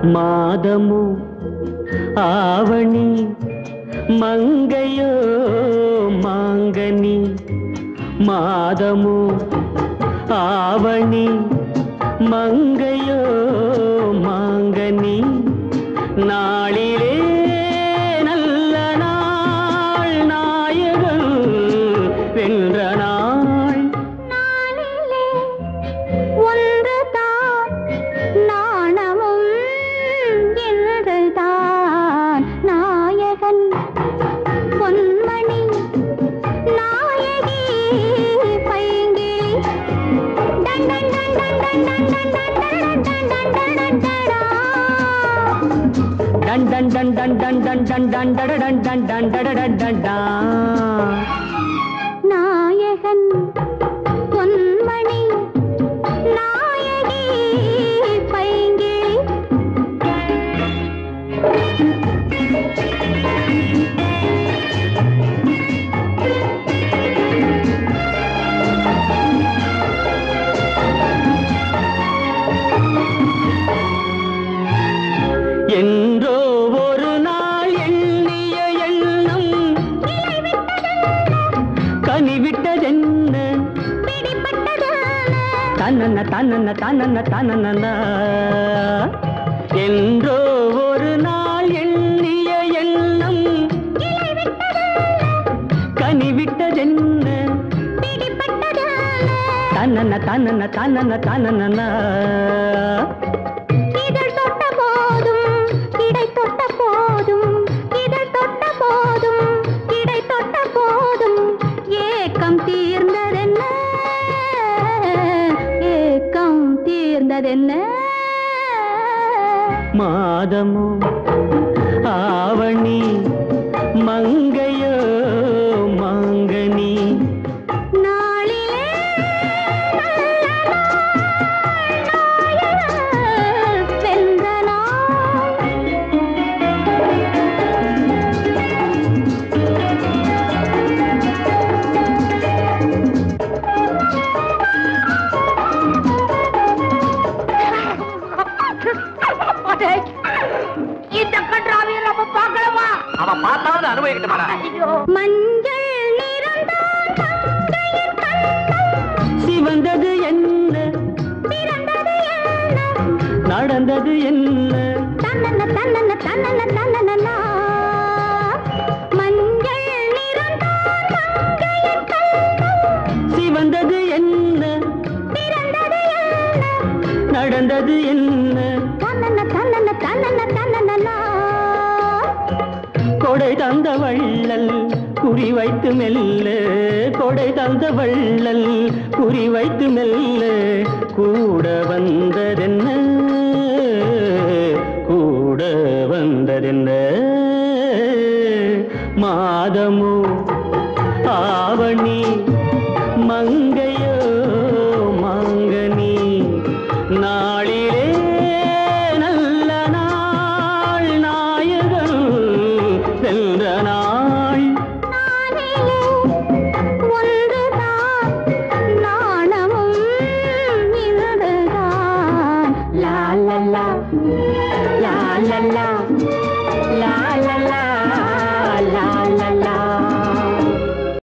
மாதமோ ஆவணி மங்கையோ மாங்கனி மாதமோ ஆவணி மங்கையோ மாங்கனி நாளிலே நல்ல நாள் நாயகன் வென்ற நாள் நாளிலே ஒன்றுதான் நாணமும் என்றுதான் நாயகன் பொன்மணி நாயகி பைங்கிளி டன் டன் டன் டன் டன் டன் டன் டன் டன் டன் டன் டன் டடா. டன் டன் டன் டன் டன் டன் டன் டன் டடடன் டன் டன் டடடன் டன் டான். நாயகன் பொன்மணி நாயகி பைங்கிளி என்றோ ஒரு நாள் எண்ணிய எண்ணம் கனிவிட்டதென்ன தன்னன்ன தன்னன்ன தன்னன்ன தன்னன்ன என்றோ ஒரு நாள் எண்ணிய எண்ணம் கனிவிட்டதென்ன தன்னன்ன தன்னன்ன தன்னன்ன தன்னன்ன இதழ் தொட்ட போதும் இடை தொட்ட போதும் இதழ் தொட்ட போதும் இடை தொட்ட போதும் ஏக்கம் தீர்ந்ததென்ன ஏக்கம் தீர்ந்ததென்ன மாதமோ ஆவணி மங்கையோ மாங்கனி நாளிலே நல்ல நாள் நாயகன் வென்ற நாள் இந்த கன்றாவிய நம்ம பார்க்கலாமா அவன் பார்த்தாவது அனுபவிக்கட்டுமாடா மஞ்சள் நிறந்தான் மங்கையின் கண்கள் சிவந்தது என்ன பிறந்தது என்ன நடந்தது என்ன தன்னன்ன தன்னன்ன தன்னன்ன தன்னன்னா மஞ்சள் நிறந்தான் மங்கையின் கண்கள் சிவந்தது என்ன பிறந்தது என்ன நடந்தது என்ன தன்னன்ன தன்னன்ன தன்னன்ன தன்னன்னா கொடை தந்த வள்ளல் குறி வைத்து மெல்ல கொடை தந்த வள்ளல் குறி வைத்து மெல்ல கூட வந்ததென்ன கூட வந்ததென்ன மாதமோ ஆவணி